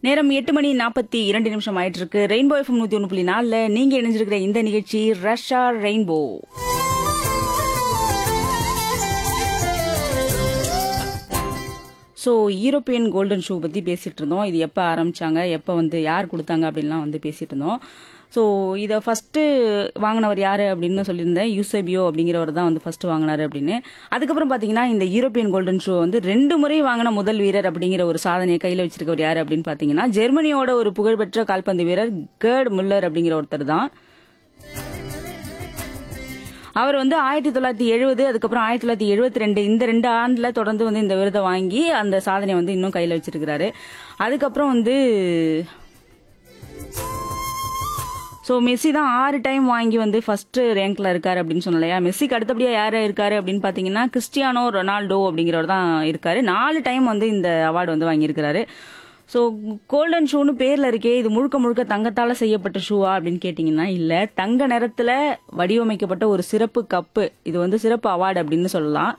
நேரம் எட்டு மணி நாற்பத்தி இரண்டு நிமிஷம் ஆயிட்டு இருக்கு ரெயின்போ எஃப்எம் நூத்தி ஒன்று புள்ளி நாலுல நீங்க இணைஞ்சிருக்கிற இந்த நிகழ்ச்சி Russia Rainbow so European Golden Shoe பற்றி பேசிகிட்டு இருந்தோம் இது எப்போ ஆரம்பிச்சாங்க எப்போ வந்து யார் கொடுத்தாங்க அப்படின்லாம் வந்து பேசிகிட்டு இருந்தோம் ஸோ இதை ஃபஸ்ட்டு வாங்கினவர் யார் அப்படின்னு சொல்லியிருந்தேன் யூசேபியோ அப்படிங்கிறவர் தான் வந்து ஃபஸ்ட்டு வாங்கினார் அப்படின்னு அதுக்கப்புறம் பார்த்தீங்கன்னா இந்த யூரோப்பியன் கோல்டன் ஷூ வந்து ரெண்டு முறை வாங்கின முதல் வீரர் அப்படிங்கிற ஒரு சாதனையை கையில் வச்சிருக்கவர் யார் அப்படின்னு பார்த்தீங்கன்னா ஜெர்மனியோட ஒரு புகழ்பெற்ற கால்பந்து வீரர் கேர்ட் முல்லர் அப்படிங்கிற ஒருத்தர் தான் அவர் வந்து ஆயிரத்தி தொள்ளாயிரத்தி எழுபது அதுக்கப்புறம் ஆயிரத்தி தொள்ளாயிரத்தி எழுபத்தி ரெண்டு இந்த ரெண்டு ஆண்டுல தொடர்ந்து வந்து இந்த விருதை வாங்கி அந்த சாதனை வந்து இன்னும் கையில் வச்சிருக்கிறாரு அதுக்கப்புறம் வந்து ஸோ மெஸ்ஸி தான் ஆறு டைம் வாங்கி வந்து ஃபர்ஸ்ட் ரேங்க்ல இருக்காரு அப்படின்னு சொன்னலையா மெஸ்ஸிக்கு அடுத்தபடியாக யார் இருக்காரு அப்படின்னு பார்த்தீங்கன்னா கிறிஸ்டியானோ ரொனால்டோ அப்படிங்கிறவர் தான் இருக்காரு நாலு டைம் வந்து இந்த அவார்டு வந்து வாங்கியிருக்கிறாரு ஸோ கோல்டன் ஷூன்னு பேர்ல இருக்கே இது முழுக்க முழுக்க தங்கத்தால செய்யப்பட்ட ஷூவா அப்படின்னு கேட்டிங்கன்னா இல்லை தங்க நிறத்துல வடிவமைக்கப்பட்ட ஒரு சிறப்பு கப்பு இது வந்து சிறப்பு அவார்டு அப்படின்னு சொல்லலாம்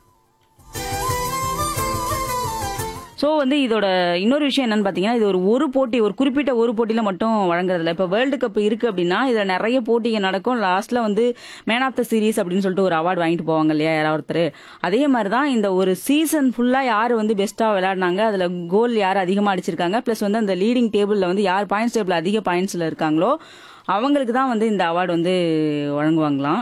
ஸோ வந்து இதோட இன்னொரு விஷயம் என்னன்னு பார்த்தீங்கன்னா இது ஒரு ஒரு போட்டி ஒரு குறிப்பிட்ட ஒரு போட்டியில் மட்டும் வழங்குறதில்ல இப்போ வேர்ல்டு கப் இருக்கு அப்படின்னா இதில் நிறைய போட்டிகள் நடக்கும் லாஸ்ட்ல வந்து மேன் ஆஃப் த சீரீஸ் அப்படின்னு சொல்லிட்டு ஒரு அவார்டு வாங்கிட்டு போவாங்க இல்லையா யாராவது ஒருத்தர் அதே மாதிரி தான் இந்த ஒரு சீசன் ஃபுல்லாக யார் வந்து பெஸ்ட்டாக விளையாடினாங்க அதில் கோல் யார் அதிகமாக அடிச்சிருக்காங்க ப்ளஸ் வந்து அந்த லீடிங் டேபிளில் வந்து யார் பாயிண்ட்ஸ் டேபிள் அதிக பாயிண்ட்ஸில் இருக்காங்களோ அவங்களுக்கு தான் வந்து இந்த அவார்டு வந்து வழங்குவாங்களாம்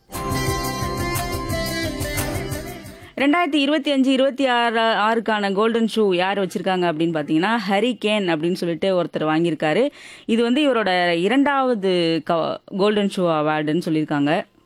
ரெண்டாயிரத்தி இருபத்தி அஞ்சு இருபத்தி ஆறு ஆறுக்கான கோல்டன் ஷூ யார் வச்சிருக்காங்க அப்படின்னு பார்த்தீங்கன்னா ஹரி கேன் அப்படின்னு சொல்லிட்டு ஒருத்தர் வாங்கியிருக்காரு இது வந்து இவரோட இரண்டாவது கோல்டன் ஷூ அவார்டுன்னு சொல்லியிருக்காங்க